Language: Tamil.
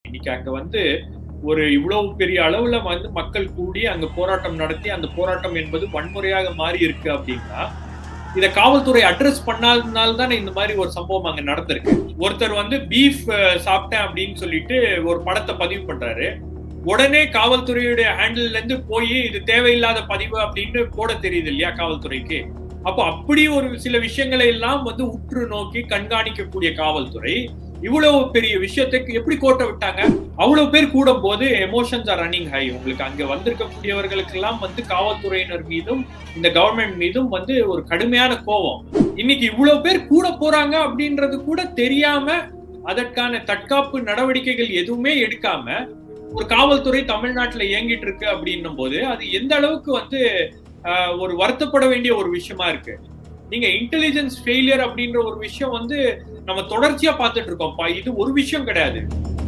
இன்னைக்கு அங்க வந்து ஒரு இவ்வளவு பெரிய அளவுல வந்து மக்கள் கூடி அங்க போராட்டம் நடத்தி அந்த போராட்டம் என்பது வன்முறையாக மாறி இருக்கு அப்படின்னா இத காவல்துறை அட்ரஸ் பண்ணாதனால தானே இந்த மாதிரி ஒரு சம்பவம் அங்க நடந்திருக்கு ஒருத்தர் வந்து பீஃப் சாப்பிட்டேன் அப்படின்னு சொல்லிட்டு ஒரு படத்தை பதிவு பண்றாரு உடனே காவல்துறையுடைய ஹேண்டில் இருந்து போய் இது தேவையில்லாத பதிவு அப்படின்னு போட தெரியுது இல்லையா காவல்துறைக்கு அப்போ அப்படி ஒரு சில விஷயங்களை எல்லாம் வந்து உற்று நோக்கி கண்காணிக்கக்கூடிய காவல்துறை இவ்வளவு பெரிய விஷயத்துக்கு எப்படி கோட்டை விட்டாங்க அவ்வளவு பேர் கூடும் போது எமோஷன்ஸ் ஆர் ரன்னிங் ஹை உங்களுக்கு அங்க வந்திருக்கக்கூடியவர்களுக்கு எல்லாம் வந்து காவல்துறையினர் மீதும் இந்த கவர்மெண்ட் மீதும் வந்து ஒரு கடுமையான கோபம் இன்னைக்கு இவ்வளவு பேர் கூட போறாங்க அப்படின்றது கூட தெரியாம அதற்கான தற்காப்பு நடவடிக்கைகள் எதுவுமே எடுக்காம ஒரு காவல்துறை தமிழ்நாட்டுல இயங்கிட்டு இருக்கு அப்படின்னும் போது அது எந்த அளவுக்கு வந்து ஒரு வருத்தப்பட வேண்டிய ஒரு விஷயமா இருக்கு நீங்க இன்டெலிஜென்ஸ் ஃபெயிலியர் அப்படின்ற ஒரு விஷயம் வந்து நம்ம தொடர்ச்சியா பார்த்துட்டு இருக்கோம்ப்பா இது ஒரு விஷயம் கிடையாது